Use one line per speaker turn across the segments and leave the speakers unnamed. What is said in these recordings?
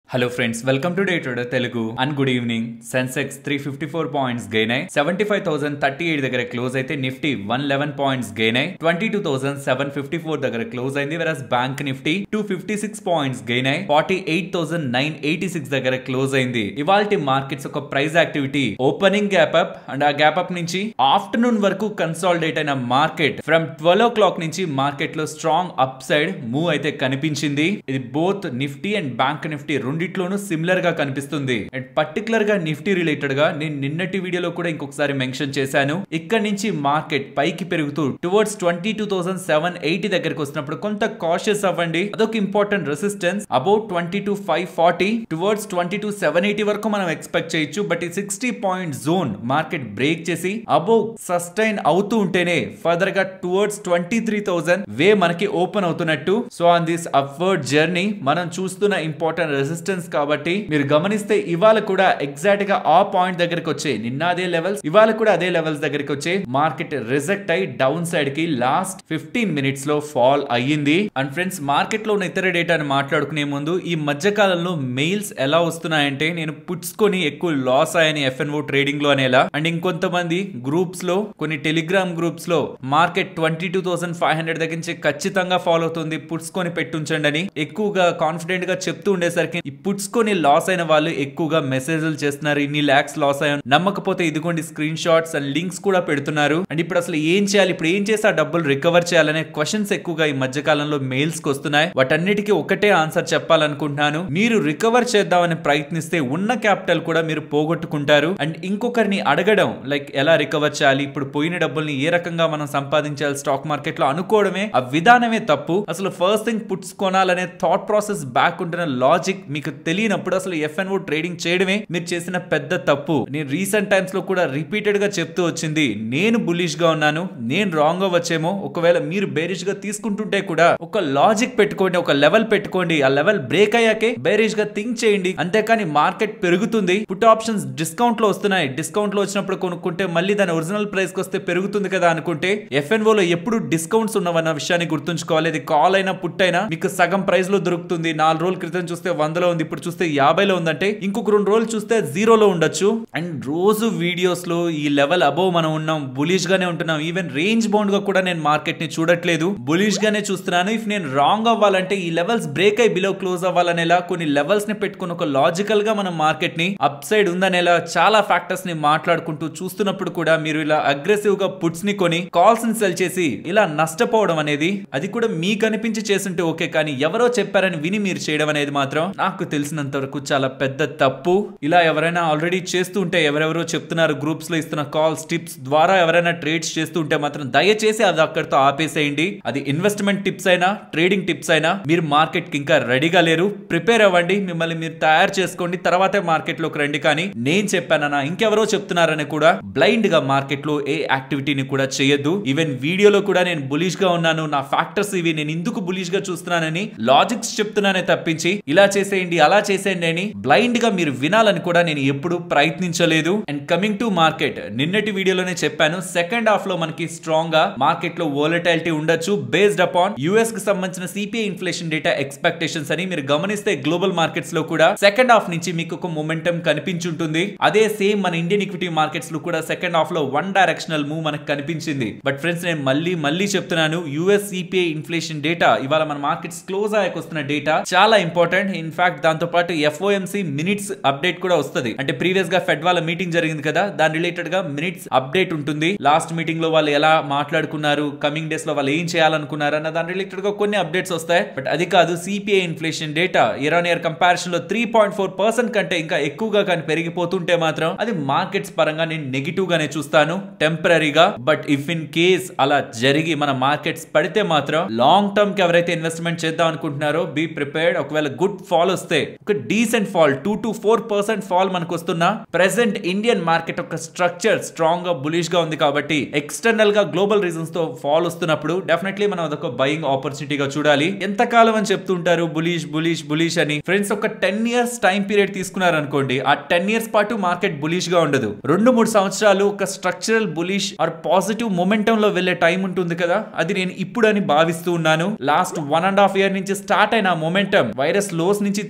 hello friends welcome to day trader Telugu and good evening Sensex three fifty four points gain అయి seventy five thousand thirty eight దగ్గర close అయితే Nifty one eleven points gain అయి twenty two thousand seven fifty four దగ్గర close అయింది వెరస్ bank Nifty two fifty six points gain అయి forty eight thousand nine eighty six దగ్గర close అయింది ఇవాల్టి మార్కెట్స్ ఒక price activity opening gap up and ఆ గ్యాప్ అప్ నుంచి ఆఫ్టర్నూన్ వరకు కన్సాలిడేట్ అయిన market from twelve o'clock నుంచి మార్కెట్ లో స్ట్రాంగ్ అప్ సైడ్ మూవ్ అయితే కనిపించింది ఇది both Nifty and bank Nifty రెండిట్లోనూ సిమిలర్ గా కనిపిస్తుంది అండ్ పర్టికులర్ గా నిఫ్టీ రిలేటెడ్ గా నేను నిన్నటి వీడియోలో కూడా ఇంకొకసారి మెన్షన్ చేశాను ఇక్కడ నుంచి మార్కెట్ పైకి పెరుగుతూ towards twenty two thousand seven eighty దగ్గరికి వస్తున్నప్పుడు కొంత కాషియస్ అవ్వండి అదొక important resistance about twenty two five forty towards twenty two seven eighty వరకు మనం ఎక్స్పెక్ట్ చేయొచ్చు బట్ ఈ sixty point zone market break చేసి అబౌవ్ సస్టైన్ అవుతూ ఉంటేనే ఫర్దర్ గా towards twenty three thousand way మనకి ఓపెన్ అవుతున్నట్టు so on this upward journey మనం చూస్తున్న ఇంపార్టెంట్ రెసిస్టెన్స్ కాబట్టి మీరు గమనిస్తే ఇవాళ కూడా ఎగ్జాక్ట్ గా ఆ పాయింట్ దగ్గరికి వచ్చే నిన్న అదే లెవెల్స్ ఇవాళ కూడా అదే లెవెల్స్ దగ్గరికి వచ్చే మార్కెట్ రిజెక్ట్ అయి డౌన్ సైడ్ కి లాస్ట్ ఫిఫ్టీన్ మినిట్స్ లో ఫాల్ అయ్యింది అండ్ ఫ్రెండ్స్ మార్కెట్ లో ఉన్న ఇతర డేటాను మాట్లాడుకునే ముందు ఈ మధ్య కాలంలో మెయిల్స్ ఎలా వస్తున్నాయంటే నేను పుట్స్ కొని ఎక్కువ లాస్ అయ్యాని ఎఫ్ఎన్ఓ ట్రేడింగ్ లో అనేలా అండ్ ఇంకొంతమంది గ్రూప్స్ లో కొన్ని టెలిగ్రామ్ గ్రూప్స్ లో market twenty two thousand five hundred దగ్గర నుంచి ఖచ్చితంగా ఫాలో అవుతుంది పుట్స్ కొని పెట్టుంచండి అని ఎక్కువగా కాన్ఫిడెంట్ గా చెప్తూ ఉండేసరికి ఈ పుట్స్ కొని లాస్ అయిన వాళ్ళు ఎక్కువగా మెసేజ్లు చేస్తున్నారు ఇన్ని ల్యాక్స్ లాస్ అయ్యాను నమ్మకపోతే ఇదిగోండి స్క్రీన్ షాట్స్ అండ్ లింక్స్ కూడా పెడుతున్నారు అండ్ ఇప్పుడు అసలు ఏం చేయాలి ఇప్పుడు ఏం చేసి ఆ డబ్బులు రికవర్ చేయాలనే క్వశ్చన్స్ ఎక్కువగా ఈ మధ్య కాలంలో మెయిల్స్ కి వస్తున్నాయి వాటన్నిటికీ ఒకటే ఆన్సర్ చెప్పాలనుకుంటున్నాను మీరు రికవర్ చేద్దామని ప్రయత్నిస్తే ఉన్న క్యాపిటల్ కూడా మీరు పోగొట్టుకుంటారు అండ్ ఇంకొకరిని అడగడం లైక్ ఎలా రికవర్ చేయాలి ఇప్పుడు పోయిన డబ్బుల్ని ఏ రకంగా మనం సంపాదించాలి స్టాక్ మార్కెట్ లో అనుకోవడమే ఆ విధానమే తప్పు అసలు ఫస్ట్ థింగ్ పుట్స్ కొనాలనే థాట్ ప్రాసెస్ బ్యాక్ ఉంటున్న లాజిక్ మీకు తెలియనప్పుడు అసలు ఎఫ్ఎన్ఓ ట్రేడింగ్ చేయడమే మీరు చేసిన పెద్ద తప్పు నేను రీసెంట్ టైమ్స్ లో కూడా రిపీటెడ్ గా చెప్తూ వచ్చింది నేను బులిష్ గా ఉన్నాను నేను రాంగ్ అవ్వచ్చేమో ఒకవేళ మీరు బేరిష్ గా తీసుకుంటుంటే కూడా ఒక లాజిక్ పెట్టుకోండి ఒక లెవెల్ పెట్టుకోండి ఆ లెవెల్ బ్రేక్ అయ్యాకే బేరిష్ గా థింక్ చేయండి అంతేకాని మార్కెట్ పెరుగుతుంది పుట్ ఆప్షన్స్ డిస్కౌంట్ లో వస్తున్నాయి డిస్కౌంట్ లో వచ్చినప్పుడు కొనుక్కుంటే మళ్ళీ దాని ఒరిజినల్ ప్రైస్ కి వస్తే పెరుగుతుంది కదా అనుకుంటే ఎఫ్ఎన్ఓ లో ఎప్పుడు డిస్కౌంట్స్ ఉన్నవన్న విషయాన్ని గుర్తుంచుకోవాలి ఇది కాల్ అయినా పుట్ అయినా మీకు సగం ప్రైస్ లో దొరుకుతుంది నాలుగు రోజుల క్రితం చూస్తే వందలో ఉంది ఇప్పుడు చూస్తే యాభైలో ఉందంటే ఇంకొక రెండు రోజులు చూస్తే జీరోలో ఉండొచ్చు అండ్ రోజు వీడియోస్ లో ఈ లెవెల్ అబోవ్ మనం ఉన్నాం బులిష్ గానే ఉంటున్నాం ఈవెన్ రేంజ్ బౌండ్ గా కూడా నేను మార్కెట్ ని చూడట్లేదు బులిష్ గానే చూస్తున్నాను ఇఫ్ నేను రాంగ్ అవ్వాలంటే ఈ లెవెల్స్ బ్రేక్ అయి బిలో క్లోజ్ అవ్వాలనేలా కొన్ని లెవెల్స్ ని పెట్టుకుని ఒక లాజికల్ గా మనం మార్కెట్ ని అప్ సైడ్ ఉందనేలా చాలా ఫ్యాక్టర్స్ ని మాట్లాడుకుంటూ చూస్తున్నప్పుడు కూడా మీరు ఇలా అగ్రెసివ్ గా పుట్స్ ని కొని కాల్స్ ని సెల్ చేసి ఇలా నష్టపోవడం అనేది అది కూడా మీకు అనిపించి చేస్తుంటే ఓకే కానీ ఎవరో చెప్పారని విని మీరు చేయడం అనేది మాత్రం నాకు తెలిసినంత వరకు చాలా పెద్ద తప్పు ఇలా ఎవరైనా ఆల్రెడీ చేస్తూ ఉంటే ఎవరెవరో చెప్తున్నారు గ్రూప్స్ లో ఇస్తున్న కాల్స్ టిప్స్ ద్వారా ఎవరైనా ట్రేడ్స్ చేస్తూ ఉంటే మాత్రం దయచేసి అది అక్కడితో ఆపేసేయండి అది ఇన్వెస్ట్మెంట్ టిప్స్ అయినా ట్రేడింగ్ టిప్స్ అయినా మీరు మార్కెట్ కి ఇంకా రెడీగా లేరు ప్రిపేర్ అవ్వండి మిమ్మల్ని మీరు తయారు చేసుకోండి తర్వాతే మార్కెట్ లోకి రండి కానీ నేను చెప్పానన్నా ఇంకెవరో చెప్తున్నారని కూడా బ్లైండ్ గా మార్కెట్ లో ఏ యాక్టివిటీని కూడా చేయొద్దు ఈవెన్ వీడియోలో కూడా నేను బులిష్ గా ఉన్నాను నా ఫ్యాక్టర్స్ ఇవి నేను ఎందుకు బులిష్ గా చూస్తున్నానని లాజిక్స్ చెప్తున్నానే తప్పించి ఇలా చేసేయండి అలా చేసేయండి అని బ్లైండ్ గా మీరు వినాలని కూడా నేను ఎప్పుడు ప్రయత్నించలేదు అండ్ కమింగ్ టు మార్కెట్ నిన్నటి వీడియోలోనే చెప్పాను సెకండ్ హాఫ్ లో మనకి స్ట్రాంగ్ గా మార్కెట్ లో వోలటాలిటీ ఉండొచ్చు బేస్డ్ అపాన్ యుఎస్ కి సంబంధించిన సిపిఐ ఇన్ఫ్లేషన్ డేటా ఎక్స్పెక్టేషన్స్ అని మీరు గమనిస్తే గ్లోబల్ మార్కెట్స్ లో కూడా సెకండ్ హాఫ్ నుంచి మీకు ఒక మొమెంటం కనిపించుంటుంది అదే సేమ్ మన ఇండియన్ ఈక్విటీ మార్కెట్స్ లో కూడా సెకండ్ హాఫ్ లో వన్ డైరెక్షనల్ మూవ్ మనకు కనిపించింది బట్ ఫ్రెండ్స్ నేను మళ్ళీ మళ్ళీ చెప్తున్నాను యుఎస్ సిపిఐ ఇన్ఫ్లేషన్ డేటా ఇవాళ మన మార్కెట్స్ క్లోజ్ అయ్యాక వస్తున్న డేటా చాలా ఇంపార్టెంట్ ఇన్ఫాక్ట్ దాంతో పాటు ఎఫ్ఓఎంసీ మినిట్స్ అప్డేట్ కూడా వస్తుంది అంటే ప్రీవియస్ గా ఫెడ్ వాళ్ళ మీటింగ్ జరిగింది కదా దాని రిలేటెడ్ గా మినిట్స్ అప్డేట్ ఉంటుంది లాస్ట్ మీటింగ్ లో వాళ్ళు ఎలా మాట్లాడుకున్నారు కమింగ్ డేస్ లో వాళ్ళు ఏం చేయాలనుకున్నారు అన్న దాని రిలేటెడ్ గా కొన్ని అప్డేట్స్ వస్తాయి బట్ అది కాదు CPI inflation data year on year comparison లో త్రీ పాయింట్ ఫోర్ పర్సెంట్ కంటే ఇంకా ఎక్కువగా కానీ పెరిగిపోతుంటే మాత్రం అది మార్కెట్స్ పరంగా నేను నెగిటివ్ గానే చూస్తాను టెంపరీగా బట్ ఇఫ్ ఇన్ కేస్ అలా జరిగి మన మార్కెట్స్ పడితే మాత్రం లాంగ్ టర్మ్ కి ఎవరైతే ఇన్వెస్ట్మెంట్ చేద్దాం అనుకుంటున్నారో బీ ప్రిపేర్డ్ ఒకవేళ గుడ్ ఫాల్ వస్తే ఒక decent fall two to four percent fall మనకు వస్తున్నా ప్రెసెంట్ ఇండియన్ మార్కెట్ ఒక స్ట్రక్చర్ స్ట్రాంగ్ గా బులిష్ గా ఉంది కాబట్టి ఎక్స్టర్నల్ గా గ్లోబల్ రీజన్స్ తో ఫాల్ వస్తున్నప్పుడు డెఫినెట్లీ మనం అదొక బయింగ్ ఆపర్చునిటీగా చూడాలి ఎంత కాలం అని చెప్తుంటారు బులిష్ బులిష్ బులిష్ అని ఫ్రెండ్స్ ఒక టెన్ ఇయర్స్ టైం పీరియడ్ తీసుకున్నారనుకోండి ఆ టెన్ ఇయర్స్ పాటు మార్కెట్ బులిష్ గా ఉండదు రెండు మూడు సంవత్సరాలు ఒక structural bullish or positive momentum లో వెళ్లే టైం ఉంటుంది కదా అది నేను ఇప్పుడు అని భావిస్తూ ఉన్నాను last one and half year నుంచి స్టార్ట్ అయిన మొమెంటం వైరస్ లోస్ నుంచి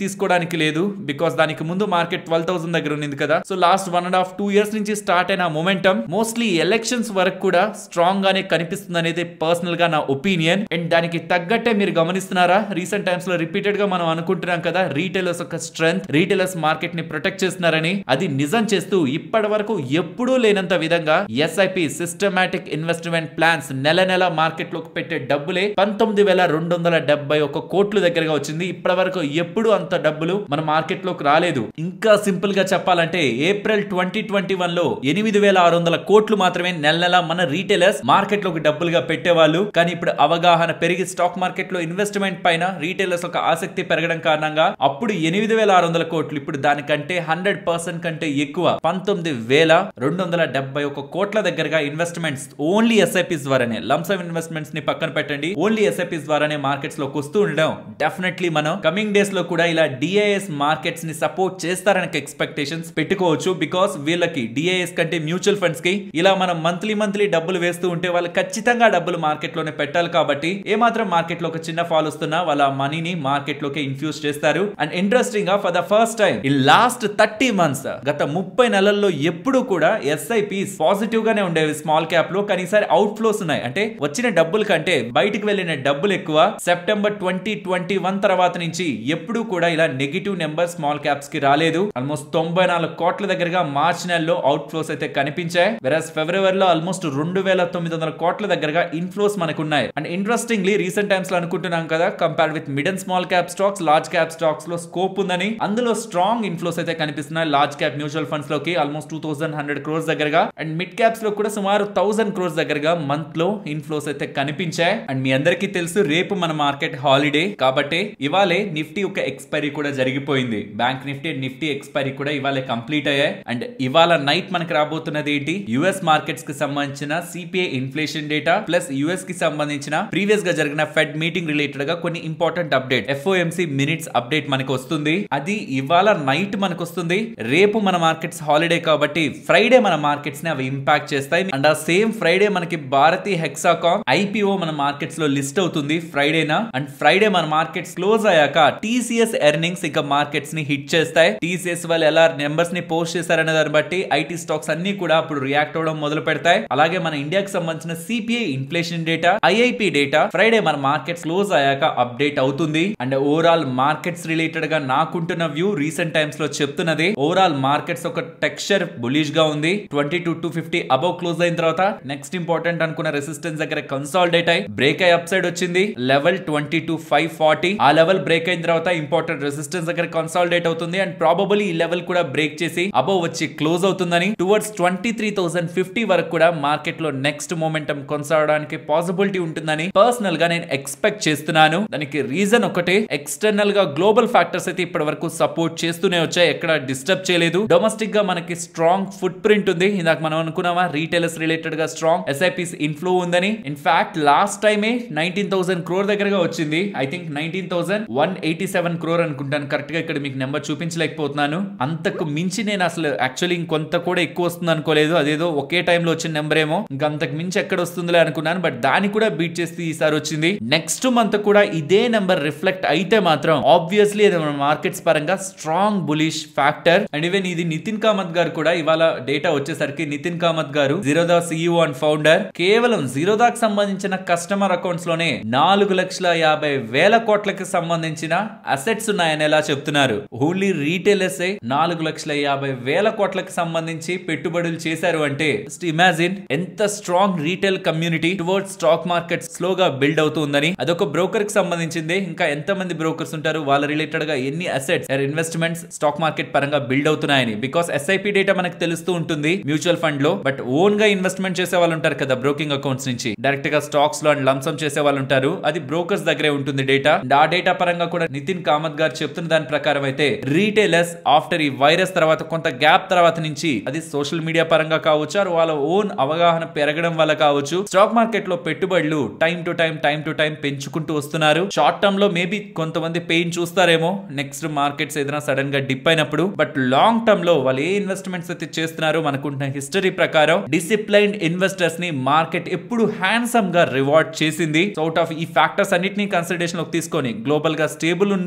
తీసుకోవడానికి లేదు బికాస్ దానికి ముందు మార్కెట్ ట్వెల్వ్ థౌసండ్ దగ్గర ఉంది కదా so last one and half two years నుంచి స్టార్ట్ అయిన మొమెంటం మోస్ట్లీ ఎలక్షన్స్ వరకు కూడా స్ట్రాంగ్ గానే కనిపిస్తుంది అనేది పర్సనల్ గా నా ఒపీనియన్ అండ్ దానికి తగ్గట్టే మీరు గమనిస్తున్నారా రీసెంట్ టైమ్స్ లో రిపీటెడ్ గా మనం అనుకుంటున్నాం కదా రీటైలర్స్ యొక్క స్ట్రెంత్ రీటైలర్స్ మార్కెట్ ని ప్రొటెక్ట్ చేస్తున్నారని అది నిజం చేస్తూ ఇప్పటి వరకు ఎప్పుడూ లేనంత విధంగా ఎస్ఐపి సిస్టమాటిక్ ఇన్వెస్ట్మెంట్ ప్లాన్స్ నెల నెల మార్కెట్ లోకి పెట్టే డబ్బులే పంతొమ్మిది వేల రెండు వందల డెబ్బై ఒక కోట్లు దగ్గరగా వచ్చింది ఇప్పటి వరకు ఎప్పుడు అంత డబ్బులు మన మార్కెట్ లోకి రాలేదు ఇంకా సింపుల్ గా చెప్పాలంటే ఏప్రిల్ ట్వంటీ ట్వంటీ వన్ లో ఎనిమిది వేల ఆరు వందల కోట్లు మాత్రమే నెల నెల మన రీటైలర్స్ మార్కెట్ లోకి డబ్బులుగా పెట్టేవాళ్ళు కానీ ఇప్పుడు అవగాహన పెరిగి స్టాక్ మార్కెట్ లో ఇన్వెస్ట్మెంట్ పైన రీటైలర్స్ ఒక ఆసక్తి పెరగడం కారణంగా అప్పుడు ఎనిమిది వేల ఆరు వందల కోట్లు ఇప్పుడు దానికంటే హండ్రెడ్ పర్సెంట్ కంటే ఎక్కువ పంతొమ్మిది వేల రెండు వందల డెబ్బై ఒక కోట్ల దగ్గరగా ఇన్వెస్ట్మెంట్స్ ఓన్లీ ఎస్ఐపిస్ ద్వారానే లంసమ్ ఇన్వెస్ట్మెంట్స్ ని పక్కన పెట్టండి ఓన్లీ ఎస్ఐపిస్ ద్వారానే మార్కెట్స్ లోకి వస్తూ ఉండడం డెఫినెట్లీ మనం కమింగ్ డేస్ లో కూడా ఇలా డిఐఎస్ మార్కెట్స్ ని సపోర్ట్ చేస్తారని ఎక్స్పెక్టేషన్స్ పెట్టుకోవచ్చు బికాస్ వీళ్ళకి డిఐఎస్ కంటే మ్యూచువల్ ఫండ్స్ కి ఇలా మనం మంత్లీ మంత్లీ డబ్బులు వేస్తూ ఉంటే వాళ్ళు ఖచ్చితంగా డబ్బులు మార్కెట్ లోనే పెట్టాలి కాబట్టి ఏమాత్రం మార్కెట్ లో ఒక చిన్న ఫాల్ వస్తున్నా వాళ్ళ మనీని మార్కెట్ లోకి ఇన్ఫ్యూజ్ చేస్తారు అండ్ ఇంట్రెస్టింగ్ గా ఫర్ ద ఫస్ట్ టైం ఈ లాస్ట్ థర్టీ మంత్స్ గత ముప్పై నెలల్లో ఎప్పుడు కూడా ఎస్ఐపి పాజిటివ్ గానే ఉండేవి స్మాల్ క్యాప్ లో కానీ ఈసారి అవుట్ ఫ్లోస్ ఉన్నాయి అంటే వచ్చిన డబ్బుల కంటే బయటికి వెళ్ళిన డబ్బులు ఎక్కువ సెప్టెంబర్ ట్వంటీ ట్వంటీ వన్ తర్వాత నుంచి ఎప్పుడు కూడా ఇలా నెగిటివ్ నెంబర్ స్మాల్ క్యాప్స్ కి రాలేదు ఆల్మోస్ట్ తొంభై నాలుగు కోట్ల దగ్గరగా మార్చ్ నెలలో అవుట్ ఫ్లోస్ అయితే కనిపించాయి వెరస్ ఫిబ్రవరిలో ఆల్మోస్ట్ రెండు వేల తొమ్మిది వందల కోట్ల దగ్గరగా ఇన్ఫ్లోస్ మనకు ఉన్నాయి అండ్ ఇంట్రెస్టింగ్లీ రీసెంట్ టైమ్స్ లో అనుకుంటున్నాం కదా compare with mid and small cap stocks large cap stocks లో స్కోప్ ఉందని అందులో స్ట్రాంగ్ ఇన్ఫ్లోస్ అయితే కనిపిస్తున్నాయి లార్జ్ క్యాప్ మ్యూచువల్ ఫండ్స్ లోకి almost two thousand hundred crores దగ్గరగా అండ్ మిడ్ క్యాప్స్ లో కూడా సుమారు థౌసండ్ క్రోర్స్ దగ్గరగా మంత్ లో ఇన్ఫ్లోస్ అయితే కనిపించాయి అండ్ మీ అందరికీ తెలుసు రేపు మన మార్కెట్ హాలిడే కాబట్టి ఇవాళే నిఫ్టీ ఒక ఎక్స్పైరీ కూడా జరిగిపోయింది bank Nifty and Nifty expiry కూడా ఇవాళ కంప్లీట్ అయ్యాయి అండ్ ఇవాళ నైట్ మనకు రాబోతున్నది ఏంటి యుఎస్ మార్కెట్స్ కి సంబంధించిన CPI inflation data plus US కి సంబంధించిన ప్రీవియస్ గా జరిగిన ఫెడ్ మీటింగ్ రిలేటెడ్ గా కొన్ని important update FOMC minutes update మనకు వస్తుంది అది ఇవాళ నైట్ మనకు వస్తుంది రేపు మన మార్కెట్స్ హాలిడే కాబట్టి ఫ్రైడే మన మార్కెట్స్ ని అవి ఇంపాక్ట్ చేస్తాయి అండ్ ఆ సేమ్ ఫ్రైడే మనకి భారతీ హెక్సాకాన్ ఐపీఓ మన మార్కెట్స్ లో లిస్ట్ అవుతుంది ఫ్రైడేనా అండ్ ఫ్రైడే మన మార్కెట్స్ క్లోజ్ అయ్యాక టీసీఎస్ ఎర్నింగ్స్ ఇక మార్కెట్స్ ని హిట్ చేస్తాయి టీసీఎస్ వాళ్ళు ఎలా నెంబర్స్ ని పోస్ట్ చేశారనే దాన్ని బట్టి ఐటీ స్టాక్స్ అన్ని కూడా అప్పుడు రియాక్ట్ అవడం మొదలు పెడతాయి అలాగే మన ఇండియాకి సంబంధించిన CPI inflation data IIP data Friday మన మార్కెట్స్ క్లోజ్ అయ్యాక అప్డేట్ అవుతుంది అండ్ ఓవరాల్ మార్కెట్స్ రిలేటెడ్ గా నాకుంటున్న వ్యూ రీసెంట్ టైమ్స్ లో చెప్తున్నది ఓవరాల్ మార్కెట్స్ ఒక టెక్స్చర్ బులిష్ గా ఉంది twenty two two fifty above close అయిన తర్వాత నెక్స్ట్ ఇంపార్టెంట్ అనుకున్న రెసిస్టెన్స్ దగ్గర కన్సాలిడేట్ అయి బ్రేక్ అయ్యి అప్ సైడ్ వచ్చింది level twenty two five forty ఆ లెవెల్ బ్రేక్ అయిన తర్వాత ఇంపార్టెంట్ రెసిస్టెన్స్ దగ్గర కన్సాలిడేట్ అవుతుంది అండ్ ప్రాబబుల్ ఈ లెవెల్ కూడా బ్రేక్ చేసి అబౌవ్ వచ్చి క్లోజ్ అవుతుందని towards twenty three thousand fifty వరకు కూడా మార్కెట్ లో నెక్స్ట్ మూమెంటం కొనసాగడానికి పాసిబిలిటీ ఉంటుందని పర్సనల్ గా నేను ఎక్స్పెక్ట్ చేస్తున్నాను దానికి రీజన్ ఒకటే ఎక్స్టర్నల్ గా గ్లోబల్ ఫ్యాక్టర్స్ అయితే ఇప్పటి వరకు సపోర్ట్ చేస్తూనే వచ్చాయి ఎక్కడ డిస్టర్బ్ చేయలేదు డొమెస్టిక్ గా మనకి స్ట్రాంగ్ ఫుట్ ప్రింట్ ఉంది ఇందాక మనం అనుకున్నామా రీటైలర్స్ రిలేటెడ్ గా స్ట్రాంగ్ ఎస్ఐపిస్ ఇన్ఫ్లో ఉందని ఇన్ ఫ్యాక్ట్ లాస్ట్ టైమే నైన్టీన్ థౌసండ్ క్రోర్ దగ్గరగా వచ్చింది I think nineteen thousand one eighty seven crore అనుకుంటాను కరెక్ట్ గా ఇక్కడ మీకు నెంబర్ చూపించలేకపోతున్నాను అంతకు మించి నేను అసలు యాక్చువల్లీ ఇంకొంత కూడా ఎక్కువ వస్తుంది అనుకోలేదు అదేదో ఒకే టైంలో వచ్చిన నెంబర్ ఏమో ఇంకా అంతకు మించి ఎక్కడ వస్తుందిలే అనుకున్నాను బట్ దాన్ని కూడా బీట్ చేసి ఈసారి వచ్చింది నెక్స్ట్ మంత్ కూడా ఇదే నెంబర్ రిఫ్లెక్ట్ అయితే మాత్రం ఆబ్వియస్లీ అది మన మార్కెట్స్ పరంగా strong bullish factor and even ఇది నితిన్ కామత్ గారు కూడా ఇవాళ డేటా వచ్చేసరికి నితిన్ కామత్ గారు జీరోదా సిఇఓ అండ్ ఫౌండర్ కేవలం జీరోదాకి సంబంధించిన కస్టమర్ అకౌంట్స్ లోనే నాలుగు లక్షల యాభై వేల కోట్లకి సంబంధించిన అసెట్స్ ఉన్నాయని ఎలా చెప్తున్నారు ఓన్లీ రీటైలర్స్ నాలుగు లక్షల యాభై వేల కోట్లకి సంబంధించి పెట్టుబడులు చేశారు అంటే ఇమాజిన్ ఎంత strong retail community towards stock market స్లోగా బిల్డ్ అవుతుందని అదొక బ్రోకర్ కి సంబంధించింది ఇంకా ఎంత మంది బ్రోకర్స్ ఉంటారు వాళ్ళ రిలేటెడ్ గా ఎన్ని అసెట్స్ ఇన్వెస్ట్మెంట్స్ స్టాక్ మార్కెట్ పరంగా బిల్డ్ అవుతున్నాయని బికాస్ ఎస్ఐపి డేటా మనకు తెలుస్తూ ఉంటుంది మ్యూచువల్ ఫండ్ లో బట్ ఓన్ గా ఇన్వెస్ట్మెంట్ చేసే వాళ్ళు ఉంటారు కదా బ్రోకింగ్ అకౌంట్స్ నుంచి డైరెక్ట్ గా స్టాక్స్ లో అండ్ లంసమ్ చేసే వాళ్ళు ఉంటారు అది బ్రోకర్స్ దగ్గరే ఉంటుంది డేటా ఆ డేటా పరంగా కూడా నితిన్ కామత్ గారు చెప్తున్న దాని ప్రకారం అయితే రీటైలర్స్ ఆఫ్టర్ ఈ వైరస్ తర్వాత కొంత గ్యాప్ తర్వాత నుంచి అది సోషల్ మీడియా పరంగా కావచ్చు or వాళ్ళ ఓన్ అవగాహన పెరగడం వల్ల కావచ్చు స్టాక్ మార్కెట్ లో పెట్టుబడులు time to time time to time పెంచుకుంటూ వస్తున్నారు షార్ట్ టర్మ్ లో మేబీ కొంతమంది పెయిన్ చూస్తారేమో నెక్స్ట్ మార్కెట్స్ ఏదైనా సడన్ గా డిప్ అయినప్పుడు బట్ లాంగ్ టర్మ్ లో వాళ్ళు ఏ ఇన్వెస్ట్మెంట్స్ అయితే చేస్తున్నారో మనకుంటున్న హిస్టరీ ప్రకారం డిసిప్లైన్ ఇన్వెస్టర్స్ ని మార్కెట్ ఎప్పుడు హ్యాండ్సమ్ గా రివార్డ్ చేసింది అవుట్ ఆఫ్ ఈ ఫ్యాక్టర్స్ అన్నిటిని కన్సిడరేషన్ లోకి తీసుకొని గ్లోబల్ గా స్టేబుల్ ఉంది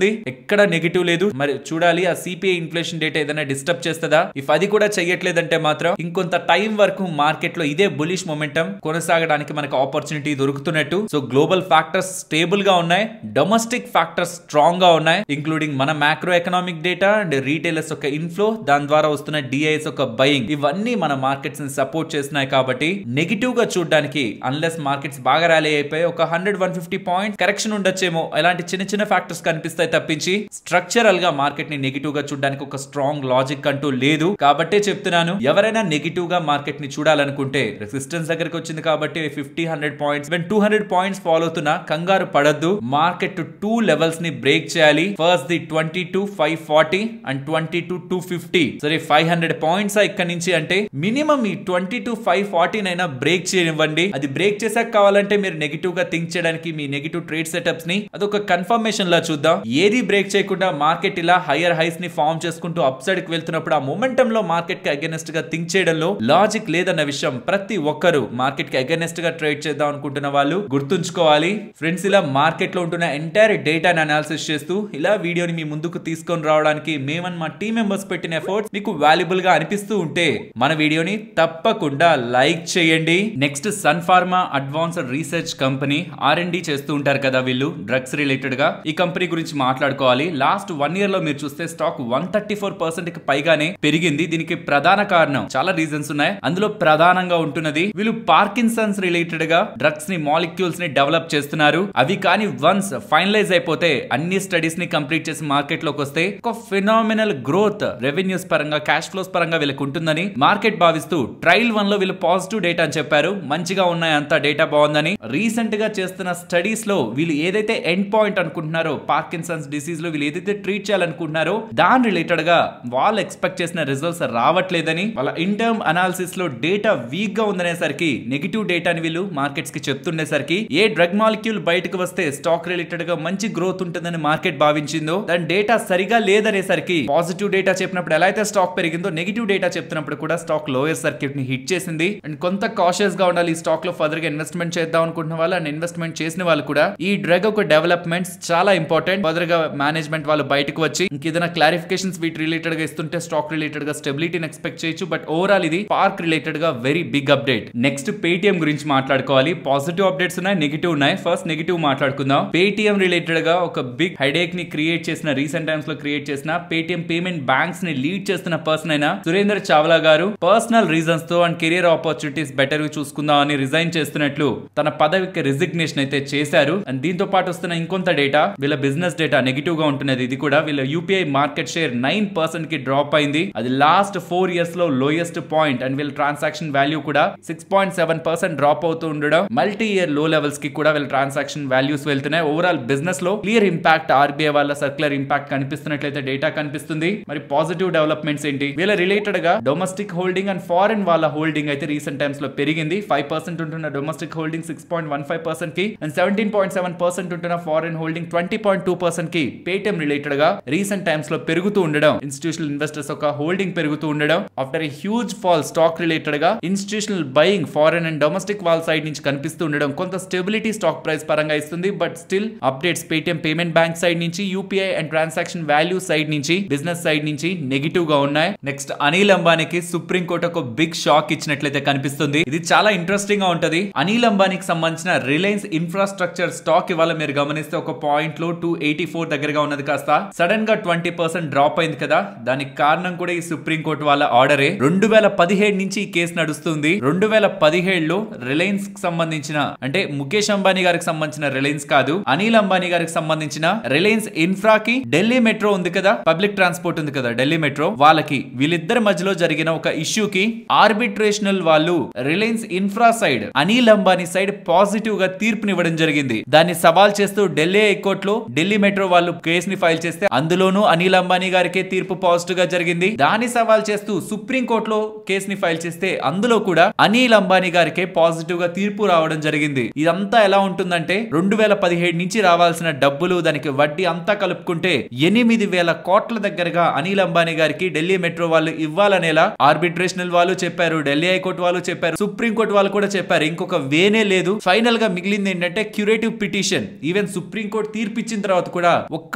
ఎక్కడ నెగిటివ్ లేదు మరి చూడాలి ఆ సిపిఐ ఇన్ఫ్లేషన్ డేటా ఏదైనా డిస్టర్బ్ చేస్తుందా ఇఫ్ అది కూడా చెయ్యట్లేదంటే మాత్రం ఇంకొంత టైం వరకు మార్కెట్ లో ఇదే బులిష్ మొమెంటం కొనసాగడానికి మనకు ఆపర్చునిటీ దొరుకుతున్నట్టు సో గ్లోబల్ ఫ్యాక్టర్స్ స్టేబుల్ గా ఉన్నాయి డొమెస్టిక్ ఫ్యాక్టర్స్ స్ట్రాంగ్ గా ఉన్నాయి ఇంక్లూడింగ్ మన macro economic data and retailers యొక్క ఇన్ఫ్లో దాని ద్వారా వస్తున్న డిఐఎస్ యొక్క బయింగ్ ఇవన్నీ మన మార్కెట్స్ ని సపోర్ట్ చేస్తున్నాయి కాబట్టి నెగిటివ్ గా చూడడానికి అన్లెస్ మార్కెట్స్ బాగా ర్యాలీ అయిపోయి ఒక hundred one fifty point correction ఉండొచ్చేమో ఇలాంటి చిన్న చిన్న ఫ్యాక్టర్స్ కనిపిస్తాయి తప్పించి స్ట్రక్చరల్ గా మార్కెట్ ని నెగిటివ్ గా చూడడానికి ఒక స్ట్రాంగ్ లాజిక్ అంటూ లేదు కాబట్టే చెప్తున్నాను ఎవరైనా నెగిటివ్ గా మార్కెట్ ని చూడాలనుకుంటే రెసిస్టెన్స్ దగ్గరికి వచ్చింది కాబట్టి fifty hundred points when two hundred points follow అవుతున్నా కంగారు పడద్దు మార్కెట్ టూ లెవెల్స్ ని బ్రేక్ చేయాలి first the twenty two five forty and twenty two two fifty సరే ఫైవ్ హండ్రెడ్ పాయింట్స్ ఇక్కడ నుంచి అంటే మినిమం ఈ ట్వంటీ టు ఫైవ్ ఫార్టీ నైనా బ్రేక్ చేయనివ్వండి అది బ్రేక్ చేసాక కావాలంటే మీరు నెగిటివ్ గా థింక్ చేయడానికి మీ నెగిటివ్ ట్రేడ్ సెటప్స్ ని అదొక కన్ఫర్మేషన్ లా చూద్దాం ఏది బ్రేక్ చేయకుండా మార్కెట్ ఇలా హైయర్ హైస్ ని ఫామ్ చేసుకుంటూ అప్ సైడ్ కి వెళ్తున్నప్పుడు ఆ మొమెంటం లో మార్కెట్ కి అగెనెస్ట్ గా థింక్ చేయడంలో లాజిక్ లేదన్న విషయం ప్రతి ఒక్కరు మార్కెట్ కి అగెనెస్ట్ గా ట్రేడ్ చేద్దాం అనుకుంటున్న వాళ్ళు గుర్తుంచుకోవాలి ఫ్రెండ్స్ ఇలా మార్కెట్ లో ఉంటున్న ఎంటైర్ డేటాని అనాలిసిస్ చేస్తూ ఇలా వీడియోని మీ ముందుకు తీసుకొని రావడానికి మేమన్ మా టీం మెంబర్స్ పెట్టిన ఎఫర్ట్స్ మీకు వాల్యుబుల్ గా అనిపిస్తూ ఉంటే మన వీడియోని తప్పకుండా లైక్ చేయండి next Sun Pharma advanced research company R and చేస్తూ ఉంటారు కదా వీళ్ళు డ్రగ్స్ రిలేటెడ్ గా ఈ కంపెనీ గురించి మాట్లాడుకోవాలి లాస్ట్ వన్ ఇయర్ లో మీరు చూస్తే stock one thirty four percent కి పైగానే పెరిగింది దీనికి ప్రధాన కారణం చాలా రీజన్స్ ఉన్నాయి అందులో ప్రధానంగా ఉంటున్నది వీళ్ళు పార్కిన్సన్స్ రిలేటెడ్ గా డ్రగ్స్ ని మాలిక్యూల్స్ ని డెవలప్ చేస్తున్నారు అవి కానీ వన్స్ ఫైనలైజ్ అయిపోతే అన్ని స్టడీస్ ని కంప్లీట్ చేసి మార్కెట్ లోకి వస్తే ఒక ఫినామినల్ గ్రోత్ రెవెన్యూస్ పరంగా క్యాష్ ఫ్లోస్ పరంగా వీళ్ళకి ఉంటుందని మార్కెట్ భావిస్తూ ట్రయల్ వన్ లో వీళ్ళు పాజిటివ్ డేటా అని చెప్పారు మంచిగా ఉన్నాయి అంతా డేటా బాగుందని రీసెంట్ గా చేస్తున్న స్టడీస్ లో వీళ్ళు ఏదైతే ఎండ్ పాయింట్ అనుకుంటున్నారో పార్కిన్సన్స్ డిసీజ్ లో వీళ్ళు ఏదైతే ట్రీట్ చేయాలనుకుంటున్నారో దాని రిలేటెడ్ గా వాళ్ళు ఎక్స్పెక్ట్ చేసిన రిజల్ట్స్ రావట్లేదని వాళ్ళ ఇన్ టర్మ్ అనాలిసిస్ లో డేటా వీక్ గా ఉందనేసరికి నెగిటివ్ డేటాని వీళ్ళు మార్కెట్స్ కి చెప్తుండేసరికి ఏ డ్రగ్ మాలిక్యూల్ బయటకు వస్తే స్టాక్ రిలేటెడ్ గా మంచి గ్రోత్ ఉంటుందని మార్కెట్ భావించిందో దాని డేటా సరిగా లేదనేసరికి పాజిటివ్ డేటా చెప్పినప్పుడు ఎలా అయితే స్టాక్ పెరిగిందో నెగిటివ్ డేటా చెప్తున్నప్పుడు కూడా స్టాక్ లోయర్ సర్క్యూట్ ని హిట్ చేసింది అండ్ కొంత కాషియస్ గా ఉండాలి ఈ స్టాక్ లో ఫర్దర్ గా ఇన్వెస్ట్మెంట్ చేద్దాం అనుకుంటున్న వాళ్ళు అండ్ ఇన్వెస్ట్మెంట్ చేసిన వాళ్ళు కూడా ఈ డ్రగ్ ఒక డెవలప్మెంట్స్ చాలా ఇంపార్టెంట్ ఫర్దర్ గా మేనేజ్మెంట్ వాళ్ళు బయటకు వచ్చి ఇంకేదైనా క్లారిఫికేషన్స్ వీటి రిలేటెడ్ గా ఇస్తుంటే స్టాక్ రిలేటెడ్ గా స్టెబిలిటీని ఎక్స్పెక్ట్ చేయొచ్చు బట్ ఓవరాల్ ఇది పార్క్ రిలేటెడ్ గా very big update next Paytm గురించి మాట్లాడుకోవాలి పాజిటివ్ అప్డేట్స్ ఉన్నాయి నెగిటివ్ ఉన్నాయి ఫస్ట్ నెగిటివ్ మాట్లాడుకుందాం పేటిఎం రిలేటెడ్ గా ఒక బిగ్ హెడేక్ ని క్రియేట్ చేసిన రీసెంట్ టైమ్స్ లో క్రియేట్ చేసిన పేటిఎం పేమెంట్ బ్యాంక్స్ ని లీడ్ చేస్తున్న పర్సన్ అయిన సురేందర్ చావ్లా గారు పర్సనల్ రీజన్స్ తో అండ్ కెరియర్ ఆపర్చునిటీస్ బెటర్ చూసుకుందాం అని రిజైన్ చేస్తున్నట్లు తన పదవికి రిజిగ్నేషన్ అయితే చేశారు అండ్ దీంతో పాటు వస్తున్న ఇంకొంత డేటా వీళ్ళ బిజినెస్ డేటా నెగిటివ్ గా ఉంటున్నది ఇది కూడా వీళ్ళ UPI market share nine percent కి డ్రాప్ అయింది అది లాస్ట్ ఫోర్ ఇయర్స్ లో లోయెస్ట్ పాయింట్ అండ్ వీళ్ళ ట్రాన్సాక్షన్ వాల్యూ కూడా six point seven percent drop అవుతూ ఉండడం మల్టీ ఇయర్ లో లెవెల్స్ కి కూడా వీళ్ళ ట్రాన్సాక్షన్ వాల్యూస్ వెళ్తున్నాయి ఓవరాల్ బిజినెస్ లో క్లియర్ ఇంపాక్ట్ ఆర్బీఐ వాళ్ళ సర్క్యులర్ ఇంపాక్ట్ కనిపిస్తున్నట్లయితే డేటా కనిపిస్తుంది మరి పాజిటివ్ డెవలప్మెంట్స్ ఏంటి వీళ్ళ రిలేటెడ్ గా డొమెస్టిక్ హోల్డింగ్ అండ్ ఫారెన్ వాళ్ళ హోల్డింగ్ అయితే రీసెంట్ టైమ్స్ లో పెరిగింది ఫైవ్ పర్సెంట్ ఉంటున్న domestic holding six point one five percent కి and seventeen point seven percent ఉంటున్న foreign holding twenty point two percent కి పేటిఎం రిలేటెడ్ గా రీసెంట్ టైమ్స్ లో పెరుగుతూ ఉండడం ఇన్స్టిట్యూషనల్ ఇన్వెస్టర్స్ ఒక హోల్డింగ్ పెరుగుతూ ఉండడం after a huge fall stock related గా institutional buying foreign and domestic వాళ్ళ సైడ్ నుంచి కనిపిస్తూ ఉండడం కొంత స్టెబిలిటీ స్టాక్ ప్రైస్ పరంగా ఇస్తుంది but still updates Paytm payment bank side నుంచి UPI and transaction value side నుంచి బిజినెస్ సైడ్ నుంచి నెగిటివ్ గా ఉన్నాయి నెక్స్ట్ అనిల్ అంబానీకి సుప్రీం కోర్టు ఒక బిగ్ షాక్ ఇచ్చినట్లయితే కనిపిస్తుంది ఇది చాలా ఇంట్రెస్టింగ్ గా ఉంటది అనిల్ అంబానీకి సంబంధించిన రిలయన్స్ ఇన్ఫ్రాస్ట్రక్చర్ స్టాక్ ఇవాళ మీరు గమనిస్తే ఒక పాయింట్ లో టూ ఎయిటీ ఫోర్ దగ్గరగా ఉన్నది కాస్త సడన్ గా ట్వంటీ పర్సెంట్ డ్రాప్ అయింది కదా దానికి కారణం కూడా ఈ సుప్రీం కోర్టు వాళ్ళ ఆర్డరే రెండు వేల పదిహేడు నుంచి ఈ కేసు నడుస్తుంది రెండు వేల పదిహేడులో రిలయన్స్ కి సంబంధించిన అంటే ముఖేష్ అంబానీ గారికి సంబంధించిన రిలయన్స్ కాదు అనిల్ అంబానీ గారికి సంబంధించిన రిలయన్స్ ఇన్ఫ్రాకి ఢిల్లీ మెట్రో ఉంది కదా పబ్లిక్ ట్రాన్స్పోర్ట్ ఉంది కదా ఢిల్లీ మెట్రో వాళ్ళకి వీళ్ళిద్దరి మధ్యలో జరిగిన ఒక ఇష్యూకి ఆర్బిట్రేషనల్ వాళ్ళు Reliance Infra side Anil Ambani side positive గా తీర్పునివ్వడం జరిగింది దాన్ని సవాల్ చేస్తూ ఢిల్లీ హైకోర్టులో ఢిల్లీ మెట్రో వాళ్ళు కేసుని ఫైల్ చేస్తే అందులోనూ అనిల్ అంబానీ గారికే తీర్పు పాజిటివ్ గా జరిగింది దాన్ని సవాల్ చేస్తూ సుప్రీం కోర్టులో కేసుని ఫైల్ చేస్తే అందులో కూడా అనిల్ అంబానీ గారికే పాజిటివ్ గా తీర్పు రావడం జరిగింది ఇదంతా ఎలా ఉంటుందంటే రెండు వేల పదిహేడు నుంచి రావాల్సిన డబ్బులు దానికి వడ్డీ అంతా కలుపుకుంటే ఎనిమిది వేల కోట్ల దగ్గరగా అనిల్ అంబానీ గారికి ఢిల్లీ మెట్రో వాళ్ళు ఇవ్వాలనేలా ఆర్బిట్రేషనల్ వాళ్ళు చెప్పారు ఢిల్లీ హైకోర్టు వాళ్ళు చెప్పారు సుప్రీం కోర్టు వాళ్ళు కూడా చెప్పారు ఇంకొక వేనే లేదు ఫైనల్ గా మిగిలింది ఏంటంటే curative petition even supreme court తీర్పు ఇచ్చిన తర్వాత కూడా ఒక్క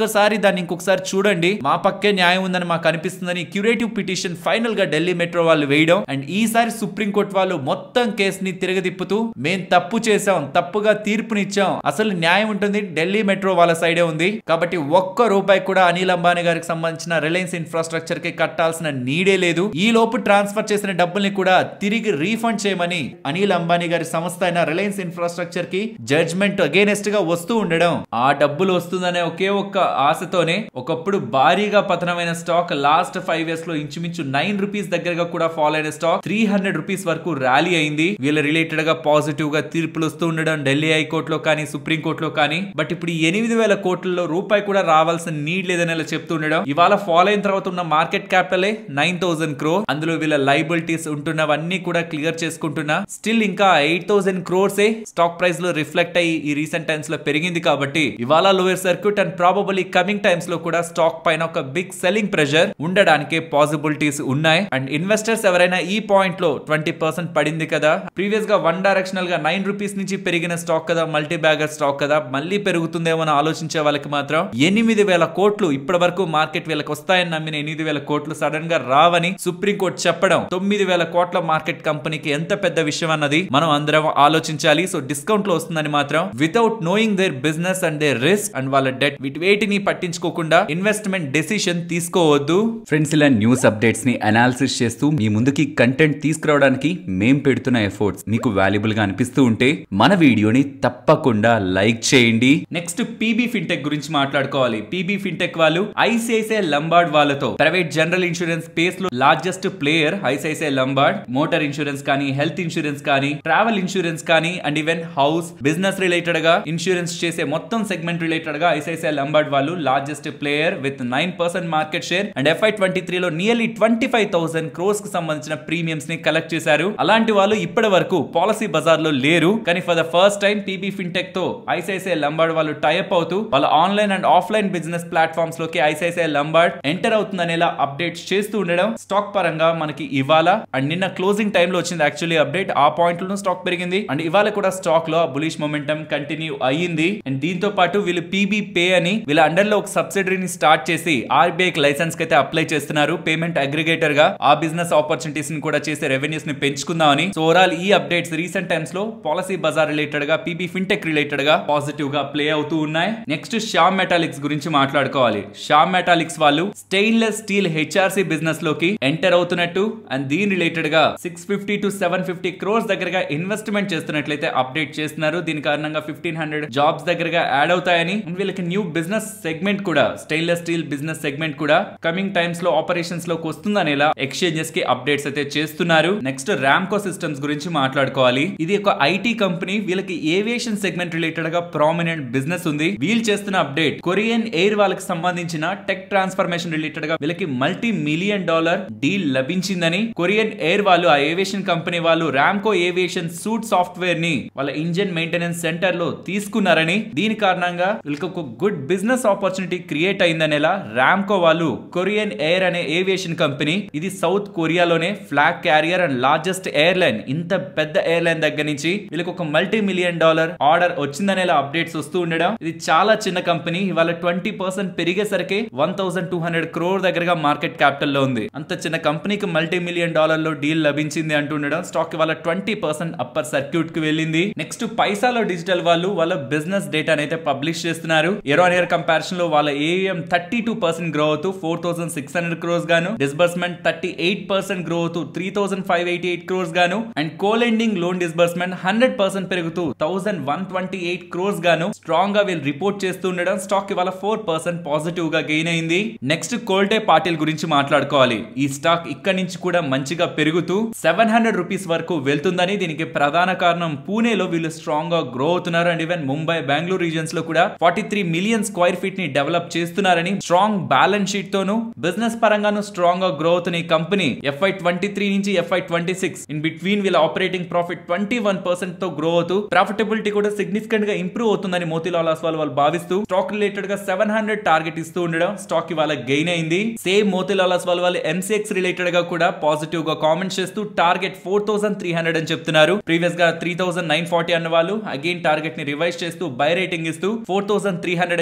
ఒక్కసారి దాన్ని ఇంకొకసారి చూడండి మా పక్కే న్యాయం ఉందని మాకు అనిపిస్తుందని క్యూరేటివ్ పిటిషన్ ఫైనల్ గా ఢిల్లీ మెట్రో వాళ్ళు వేయడం అండ్ ఈసారి సుప్రీంకోర్టు వాళ్ళు మొత్తం కేసుని తిరగదిప్పుతూ మేం తప్పు చేసాం తప్పుగా తీర్పునిచ్చాం అసలు న్యాయం ఉంటుంది ఢిల్లీ మెట్రో వాళ్ళ సైడే ఉంది కాబట్టి ఒక్క రూపాయి కూడా అనిల్ అంబానీ గారికి సంబంధించిన రిలయన్స్ ఇన్ఫ్రాస్ట్రక్చర్ కి కట్టాల్సిన నీడే లేదు ఈ లోపు ట్రాన్స్ఫర్ చేసిన డబ్బుల్ని కూడా తిరిగి రీఫండ్ చేయమని అనిల్ అంబానీ గారి సంస్థ అయిన రిలయన్స్ ఇన్ఫ్రాస్ట్రక్చర్ కి జడ్జ్మెంట్ అగేనెస్ట్ గా వస్తూ ఉండడం ఆ డబ్బులు వస్తుందనే ఒకే ఒక్క ఆశతోనే ఒకప్పుడు భారీగా పతనమైన స్టాక్ లాస్ట్ ఫైవ్ ఇయర్స్ లో ఇంచుమించు నైన్ రూపీస్ దగ్గరగా కూడా ఫాల్ అయిన స్టాక్ త్రీ హండ్రెడ్ రూపీస్ వరకు ర్యాలీ అయింది వీళ్ళ రిలేటెడ్ గా పాజిటివ్ గా తీర్పులు వస్తూ ఉండడం ఢిల్లీ హైకోర్టులో కానీ సుప్రీం కోర్టులో కానీ బట్ ఇప్పుడు ఎనిమిది వేల కోట్లలో రూపాయి కూడా రావాల్సిన నీడ్ లేదని ఇలా చెప్తూ ఉండడం ఇవాళ ఫాల్ అయిన తర్వాత ఉన్న మార్కెట్ క్యాపిటలే నైన్ థౌసండ్ క్రో అందులో వీళ్ళ లైబిలిటీస్ ఉంటున్నవన్నీ కూడా క్లియర్ చేసుకుంటున్నా స్టిల్ ఇంకా ఎయిట్ థౌసండ్ క్రోర్స్ ఏ స్టాక్ ప్రైస్ లో రిఫ్లెక్ట్ అయ్యి ఈ రీసెంట్ టైమ్స్ లో పెరిగింది కాబట్టి ఇవాళ lower circuit and probably coming times లో కూడా స్టాక్ పైన ఒక బిగ్ సెల్లింగ్ ప్రెషర్ ఉండడానికి పాసిబిలిటీస్ ఉన్నాయి అండ్ ఇన్వెస్టర్స్ ఎవరైనా ఈ పాయింట్ లో ట్వంటీ పర్సెంట్ పడింది కదా ప్రీవియస్ గా వన్ డైరెక్షనల్ గా నైన్ రూపీస్ నుంచి పెరిగిన స్టాక్ కదా మల్టీ బ్యాగర్ స్టాక్ కదా మళ్ళీ పెరుగుతుందేమో అని ఆలోచించే వాళ్ళకి మాత్రం ఎనిమిది వేల కోట్లు ఇప్పటి వరకు మార్కెట్ వీళ్ళకి వస్తాయని నమ్మిన ఎనిమిది వేల కోట్లు సడన్ గా రావని సుప్రీంకోర్టు చెప్పడం తొమ్మిది వేల కోట్ల మార్కెట్ కంపెనీకి ఎంత పెద్ద విషయం అన్నది మనం అందరం ఆలోచించాలి సో డిస్కౌంట్ లో వస్తుందని మాత్రం without knowing their business and their risk and వాళ్ళ డెట్ వీటిని పట్టించుకోకుండా ఇన్వెస్ట్మెంట్ డెసిషన్ తీసుకోవద్దు ఫ్రెండ్స్ ఇలా న్యూస్ అప్డేట్స్ ని అనాలిసిస్ చేస్తూ మీ ముందుకి కంటెంట్ తీసుకురావడానికి మేం పెడుతున్న ఎఫర్ట్స్ మీకు వాల్యుబుల్ గా అనిపిస్తూ ఉంటే మన వీడియోని తప్పకుండా లైక్ చేయండి నెక్స్ట్ పీబీ ఫిన్టెక్ గురించి మాట్లాడుకోవాలి పీబీ ఫిన్టెక్ వాళ్ళు ఐసిఐసిఐ లంబార్డ్ వాళ్ళతో ప్రైవేట్ జనరల్ ఇన్సూరెన్స్ స్పేస్ లో largest player ICICI Lombard motor insurance కానీ హెల్త్ ఇన్సూరెన్స్ కానీ ట్రావెల్ ఇన్సూరెన్స్ కానీ and even house business related గా ఇన్సూరెన్స్ చేసే మొత్తం సెగ్మెంట్ రిలేటెడ్ గా ఐసిఐసిఐ లంబార్డ్ వాళ్ళు largest player with nine percent market share and FY twenty three లో nearly twenty five thousand crores కి సంబంధించిన ప్రీమియమ్స్ ని కలెక్ట్ చేశారు అలాంటి వాళ్ళు ఇప్పటి వరకు పాలసీ బజార్ లో లేరు కానీ for the first time PB Fintech తో ఐసిఐసిఐ లంబార్డ్ వాళ్ళు టైప్ అవుతూ వాళ్ళ online and offline business platforms లోకి ఐసిఐసిఐ లంబార్డ్ ఎంటర్ అవుతుందనేలా అప్డేట్స్ చేస్తూ ఉండడం స్టాక్ పరంగా మనకి ఇవాళ అండ్ నిన్న క్లోజింగ్ టైం లో వచ్చింది యాక్చువల్లీ అప్డేట్ ఆ పాయింట్ లో స్టాక్ పెరిగింది అండ్ ఇవాళ కూడా స్టాక్ లో బులిష్ మొమెంటం కంటిన్యూ అయ్యింది అండ్ దీంతో పాటు వీళ్ళు పీబీ పే అని వీళ్ళ అండర్ లో ఒక సబ్సిడరీని స్టార్ట్ చేసి ఆర్బీఐ లైసెన్స్ కి అయితే అప్లై చేస్తున్నారు పేమెంట్ అగ్రిగేటర్ గా ఆ బిజినెస్ ఆపర్చునిటీస్ ని కూడా చేసే రెవెన్యూస్ ని పెంచుకుందామని సో ఓవరాల్ ఈ అప్డేట్స్ రీసెంట్ టైమ్స్ లో పాలసీ బజార్ రిలేటెడ్ గా పీబీ ఫిన్టెక్ రిలేటెడ్ గా పాజిటివ్ గా ప్లే అవుతూ ఉన్నాయి నెక్స్ట్ శ్యామ్ మెటాలిక్స్ గురించి మాట్లాడుకోవాలి శ్యామ్ మెటాలిక్స్ వాళ్ళు స్టెయిన్లెస్ స్టీల్ హెచ్ఆర్సి బిజినెస్ లోకి ఎంటర్ అవుతున్నట్టు అండ్ దీని రిలేటెడ్ గా six fifty to seven fifty crores దగ్గరగా ఇన్వెస్ట్మెంట్ చేస్తున్నట్లయితే అప్డేట్ చేస్తున్నారు దీని కారణంగా ఫిఫ్టీన్ హండ్రెడ్ జాబ్స్ దగ్గరగా యాడ్ అవుతాయని and వీళ్ళకి న్యూ బిజినెస్ సెగ్మెంట్ కూడా స్టెయిన్లెస్ స్టీల్ బిజినెస్ సెగ్మెంట్ కూడా కమింగ్ టైమ్స్ లో ఆపరేషన్స్ లోకి వస్తుందనేలా ఎక్స్చేంజెస్ కి అప్డేట్స్ అయితే చేస్తున్నారు నెక్స్ట్ రామ్కో సిస్టమ్స్ గురించి మాట్లాడుకోవాలి ఇది ఒక ఐటీ కంపెనీ వీళ్ళకి ఏవియేషన్ సెగ్మెంట్ రిలేటెడ్ గా ప్రామినెంట్ బిజినెస్ ఉంది వీళ్ళు చేస్తున్న అప్డేట్ కొరియన్ ఎయిర్ వాళ్ళకి సంబంధించిన టెక్ ట్రాన్స్ఫర్మేషన్ రిలేటెడ్ గా వీళ్ళకి మల్టీ మిలియన్ డాలర్ డీల్ లభించిందని కొరియన్ ఎయిర్ వాళ్ళు ఆ ఏవియేషన్ కంపెనీ వాళ్ళు రామ్కో ఏవియేషన్ సూట్ సాఫ్ట్వేర్ ని వాళ్ళ ఇంజన్ మెయింటెనెన్స్ సెంటర్ లో తీసుకున్నారని దీని కారణంగా వీళ్ళకి ఒక గుడ్ బిజినెస్ ఆపర్చునిటీ క్రియేట్ అయిందనేలా రామ్కో వాళ్ళు కొరియన్ ఎయిర్ అనే ఏవియేషన్ కంపెనీ ఇది సౌత్ కొరియాలోనే flag carrier and largest airline ఇంత పెద్ద ఎయిర్లైన్ దగ్గర నుంచి వీళ్ళకి ఒక మల్టీ మిలియన్ డాలర్ ఆర్డర్ వచ్చిందనేలా అప్డేట్స్ వస్తూ ఉండడం ఇది చాలా చిన్న కంపెనీ ఇవాళ ట్వంటీ పర్సెంట్ పెరిగేసరికి one thousand two hundred crore దగ్గరగా మార్కెట్ క్యాపిటల్ లో ఉంది అంత చిన్న కంపెనీకి మల్టీ మిలియన్ డాలర్ లో డీల్ లభించింది అంటుండడం స్టాక్ ఇవాళ ట్వంటీ పర్సెంట్ అప్పర్ సర్క్యూట్ కి వెళ్ళింది నెక్స్ట్ పైసాలో డిజిటల్ వాళ్ళు వాళ్ళ బిజినెస్ డేటా అయితే పబ్లిష్ చేస్తున్నారు ఇయర్ ఆన్ ఇయర్ కంపారిజన్ లో వాళ్ళ AUM thirty two percent grow అవుతూ four thousand six hundred crores గాను disbursement thirty eight percent grow అవుతూ three thousand five eighty eight crores గాను and co lending loan disbursement hundred percent పెరుగుతూ thousand one twenty eight crores గాను strong గా వీళ్ళు report చేస్తూ ఉండడం స్టాక్ ఇవాళ ఫోర్ పర్సెంట్ పాజిటివ్ గా గెయిన్ అయింది నెక్స్ట్ కోల్టే పాటిల్ గురించి మాట్లాడుకోవాలి ఈ స్టాక్ ఇక్కడ నుంచి కూడా మంచిగా పెరుగుతూ సెవెన్ హండ్రెడ్ రూపీస్ వరకు వెళ్తుందని దీనికి ప్రధాన కారణం పూణేలో వీళ్ళు స్ట్రాంగ్ గా గ్రో అవుతున్నారు and even Mumbai Bengaluru regions లో కూడా forty three million square feet ని డెవలప్ చేస్తున్నారని స్ట్రాంగ్ బ్యాలెన్స్ షీట్ తోను బిజినెస్ పరంగాను స్ట్రాంగ్ గా గ్రో అవుతున్న ఈ కంపెనీ ఎఫ్ఐ ట్వంటీ త్రీ నుంచి FY twenty six in between వీళ్ళ operating profit twenty one percent తో గ్రో అవుతూ ప్రాఫిటబిలిటీ కూడా సిగ్నిఫికెంట్ గా ఇంప్రూవ్ అవుతుందని మోతీలాల్ అస్వాల్ వాళ్ళు భావిస్తూ స్టాక్ రిలేటెడ్ గా సెవెన్ హండ్రెడ్ టార్గెట్ ఇస్తూ ఉండడం స్టాక్ ఇవాళ గెయిన్ అయింది సేమ్ మోతీలాల్ అస్వాల్ వాళ్ళు ఎంసీఎక్స్ రిలేటెడ్ గా కూడా పాజిటివ్ గా కామెంట్ చేస్తూ target four thousand three hundred అని చెప్తున్నారు ప్రీవియస్ గా త్రీ థౌసండ్ నైన్ ఫార్టీ అన్న వాళ్ళు అగైన్ టార్గెట్ ని రివైజ్ చేస్తూ బై రేటింగ్ ఇస్తూ ఫోర్ థౌసండ్ త్రీ హండ్రెడ్ అని చెప్తూ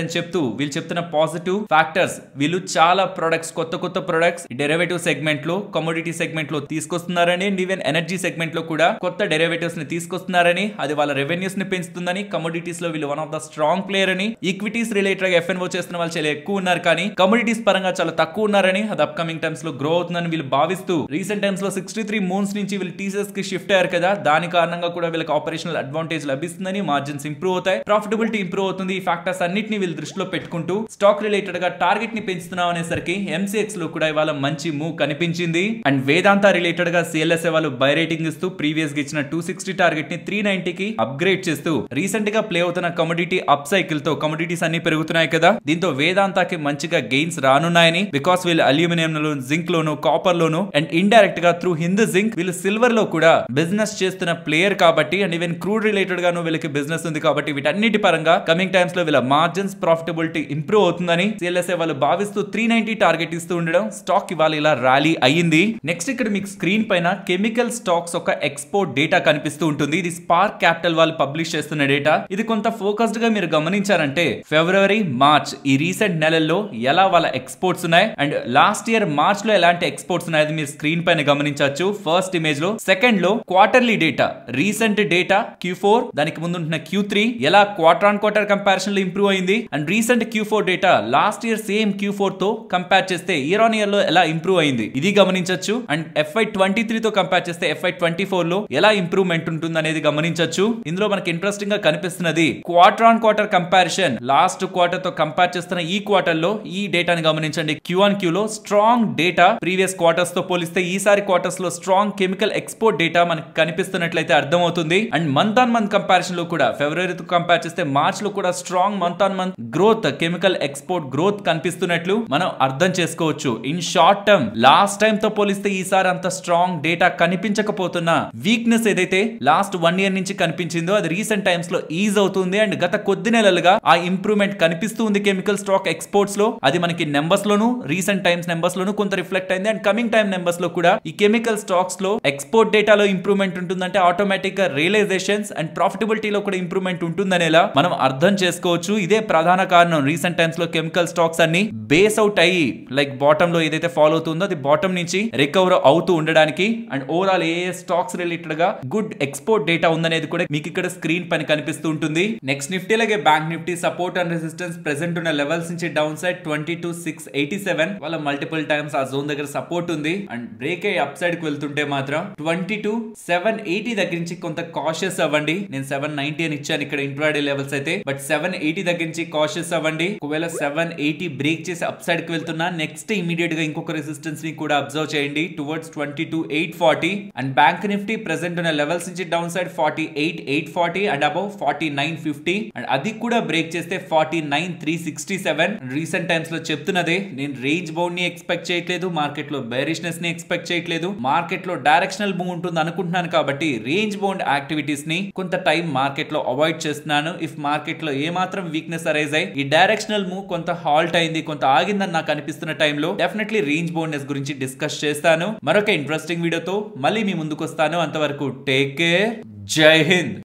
వీళ్ళు చెప్తున్న పాజిటివ్ ఫ్యాక్టర్స్ వీళ్ళు చాలా ప్రొడక్ట్స్ కొత్త కొత్త ప్రొడక్ట్స్ డెరివేటివ్ సెగ్మెంట్ లో కమోడిటీ సెగ్మెంట్ లో తీసుకొస్తున్నారని అండ్ ఈవెన్ ఎనర్జీ సెగ్మెంట్ లో కూడా కొత్త డెరివేటివ్స్ ని తీసుకొస్తున్నారని అది వాళ్ళ రెవెన్యూస్ ని పెంచుతుందని కమోడిటీస్ లో వీళ్ళు one of the strong player అని ఈక్విటీస్ రిలేటెడ్ గా ఎఫ్ఎన్ఓ చేస్తున్న వాళ్ళు చాలా ఎక్కువ ఉన్నారు కానీ కమోడిటీస్ పరంగా చాలా తక్కువ ఉన్నారని అది అప్కమింగ్ టైమ్స్ లో గ్రో అవుతుందని వీళ్ళు భావిస్తూ రీసెంట్ టైమ్స్ లో సిక్స్టీ త్రీ మూన్స్ నుంచి వీళ్ళు టీసీఎస్ కి షిఫ్ట్ అయ్యారు కదా దాని కారణంగా కూడా వీళ్ళకి ఆపరేషనల్ అడ్వాంటేజ్ లభిస్తుందని మార్జిన్స్ ఇంప్రూవ్ అవుతాయి ప్రాఫిటబిలిటీ ఇంప్రూవ్ అవుతుంది ఈ ఫ్యాక్టర్స్ అన్నిటిని వీళ్ళు దృష్టిలో పెట్టుకుంటూ స్టాక్ రిలేటెడ్ గా టార్గెట్ ని పెంచుతున్నాం అనేసరికి ఎంసీఎక్స్ లో కూడా ఇవాళ మంచి మూవ్ కనిపించింది అండ్ వేదాంత రిలేటెడ్ గా సిఎల్ఎస్ఏ వాళ్ళు బై రేటింగ్ ఇస్తూ ప్రీవియస్ గా ఇచ్చిన టూ సిక్స్టీ టార్గెట్ ని త్రీ కి అప్గ్రేడ్ చేస్తూ రీసెంట్ గా ప్లే అవుతున్న కమోడిటీ అప్ సైకిల్ తో కమోడిటీస్ అన్ని పెరుగుతున్నాయి కదా దీంతో వేదాంతకి మంచిగా గెయిన్స్ రానున్నాయని బికాస్ వీళ్ళు అల్యూమినియం లో జింక్ లోను కాపర్ లోను అండ్ ఇండైరెక్ట్ గా త్రూ హిందూ జింక్ వీళ్ళు సిల్వర్ లో కూడా బిజినెస్ చేస్తున్న ప్లేయర్ కాబట్టి అండ్ ఈవెన్ క్రూడ్ రిలేటెడ్ గాను వీళ్ళకి బిజినెస్ ఉంది కాబట్టి వీటన్నిటి పరంగా కమింగ్ టైమ్స్ లో వీళ్ళ మార్జిన్స్ ప్రాఫిటబిలిటీ ఇంప్రూవ్ అవుతుందని సిఎల్ఎస్ఏ వాళ్ళు భావిస్తూ త్రీ నైన్టీ టార్గెట్ ఇస్తూ ఉండడం స్టాక్ ఇవాళ ఇలా ర్యాలీ అయ్యింది నెక్స్ట్ ఇక్కడ మీకు స్క్రీన్ పైన కెమికల్ స్టాక్స్ ఒక ఎక్స్పోర్ట్ డేటా కనిపిస్తూ ఉంటుంది ఇది స్పార్క్ క్యాపిటల్ వాళ్ళు పబ్లిష్ చేస్తున్న డేటా ఇది కొంత ఫోకస్డ్ గా మీరు గమనించారంటే ఫిబ్రవరి మార్చ్ ఈ రీసెంట్ నెలల్లో ఎలా వాళ్ళ ఎక్స్పోర్ట్స్ ఉన్నాయి అండ్ లాస్ట్ ఇయర్ మార్చ్ లో ఎలాంటి ఎక్స్పోర్ట్స్ ఉన్నాయి మీరు స్క్రీన్ పైన గమనించవచ్చు ఫస్ట్ ఇమేజ్ లో సెకండ్ లో quarterly data recent data Q four దానికి ముందు ఉంటున్న క్యూ త్రీ ఎలా క్వార్టర్ ఆన్ క్వార్టర్ కంపారిజన్ లో ఇంప్రూవ్ అయింది and recent Q four data last year same Q four తో కంపేర్ చేస్తే ఇయర్ ఆన్ ఇయర్ లో ఎలా ఇంప్రూవ్ అయింది ఇది గమనించవచ్చు అండ్ ఎఫ్ఐ ట్వంటీ త్రీ తో కంపేర్ చేస్తే ఎఫ్ఐ ట్వంటీ ఫోర్ లో ఎలా ఇంప్రూవ్మెంట్ ఉంటుంది అనేది గమనించవచ్చు ఇందులో మనకి ఇంట్రెస్టింగ్ గా కనిపిస్తున్నది quarter on quarter comparison last quarter తో కంపేర్ చేస్తున్న ఈ క్వార్టర్ లో ఈ డేటాని గమనించండి క్యూ ఆన్ క్యూ లో స్ట్రాంగ్ డేటా ప్రీవియస్ క్వార్టర్స్ తో పోలిస్తే ఈసారి క్వార్టర్స్ లో స్ట్రాంగ్ కెమికల్ ఎక్స్పోర్ట్ డేటా మనకి కనిపిస్తున్నట్లయితే అర్థమవుతుంది and month on month comparison లో కూడా ఫిబ్రవరితో కంపేర్ చేస్తే మార్చ్ లో కూడా strong month on month growth chemical export growth కనిపిస్తున్నట్లు మనం అర్థం చేసుకోవచ్చు in short term last time తో పోలిస్తే ఈసారి అంత స్ట్రాంగ్ డేటా కనిపించకపోతున్న వీక్నెస్ ఏదైతే లాస్ట్ వన్ ఇయర్ నుంచి కనిపించిందో అది రీసెంట్ టైమ్స్ లో ఈజ్ అవుతుంది అండ్ గత కొద్ది నెలలుగా ఆ ఇంప్రూవ్మెంట్ కనిపిస్తూ ఉంది కెమికల్ స్టాక్ ఎక్స్పోర్ట్స్ లో అది మనకి నెంబర్స్ లోను రీసెంట్ టైమ్స్ నెంబర్స్ లోను కొంత రిఫ్లెక్ట్ అయింది అండ్ కమింగ్ టైమ్ నెంబర్స్ లో కూడా ఈ కెమికల్ స్టాక్స్ లో ఎక్స్పోర్ట్ డేటాలో ఇంప్రూవ్మెంట్ ఉంటుందంటే ఆటోమేటిక్ గా రియలైజేషన్స్ అండ్ ప్రాఫిటబిలిటీలో కూడా ఇంప్రూవ్మెంట్ ఉంటుందనేలా మనం అర్థం చేసుకోవచ్చు ఇదే ప్రధాన కారణం రీసెంట్ టైమ్స్ లో కెమికల్ స్టాక్స్ అన్ని బేస్ అవుట్ అయ్యి లైక్ బాటమ్ లో ఏదైతే ఫాలో అవుతుందో అది బాటమ్ నుంచి రికవర్ అవుతూ ఉండడానికి అండ్ ఓవరాల్ ఏ స్టాక్స్ రిలేటెడ్ గా గుడ్ ఎక్స్పోర్ట్ డేటా ఉందనేది కూడా మీకు ఇక్కడ స్క్రీన్ పైన కనిపిస్తూ ఉంటుంది నెక్స్ట్ నిఫ్టీ అలాగే Bank Nifty support and resistance present ఉన్న లెవెల్స్ నుంచి down side twenty two six eighty seven వాళ్ళ మల్టిపుల్ టైమ్స్ ఆ జోన్ దగ్గర సపోర్ట్ ఉంది అండ్ బ్రేక్ అయ్యి అప్ సైడ్ కి వెళ్తుంటే మాత్రం ట్వంటీ టు సెవెన్ ఎయిటీ దగ్గర నుంచి కొంత కాషియస్ అవ్వండి నేను సెవెన్ నైన్టీ అని ఇచ్చాను ఇక్కడ ఇంట్రాడే లెవెల్స్ అయితే బట్ సెవెన్ ఎయిటీ దగ్గర నుంచి కాషియస్ అవ్వండి ఒకవేళ సెవెన్ ఎయిటీ బ్రేక్ చేసి అప్ సైడ్ కి వెళ్తున్నా నెక్స్ట్ ఇమీడియట్ గా ఇంకొక రెసిస్టెన్స్ ని కూడా అబ్జర్వ్ చేయండి towards twenty two eight forty and bank Nifty present ఉన్న లెవెల్స్ నుంచి down side forty eight eight forty and above forty nine fifty and అది కూడా బ్రేక్ చేస్తే forty nine three sixty seven recent times లో చెప్తున్నదే నేను range bound ని expect చేయట్లేదు మార్కెట్ లో బేరిష్నెస్ ని ఎక్స్పెక్ట్ చేయట్లేదు మార్కెట్ లో డైరెక్షనల్ మూవ్ ఉంటుంది అనుకుంటున్నాను కాబట్టి రేంజ్ బౌండ్ యాక్టివిటీస్ ని కొంత టైం మార్కెట్ లో అవాయిడ్ చేస్తున్నాను ఇఫ్ మార్కెట్ లో ఏ మాత్రం వీక్నెస్ అరైజ్ అయ్యి ఈ డైరెక్షనల్ మూవ్ కొంత హాల్ట్ అయింది కొంత ఆగిందని నాకు అనిపిస్తున్న టైంలో డెఫినెట్లీ రేంజ్ బౌండ్నెస్ గురించి డిస్కస్ చేస్తాను మరొక ఇంట్రెస్టింగ్ వీడియోతో మళ్ళీ మీ ముందుకు వస్తాను అంతవరకు టేక్ కేర్ జై హింద్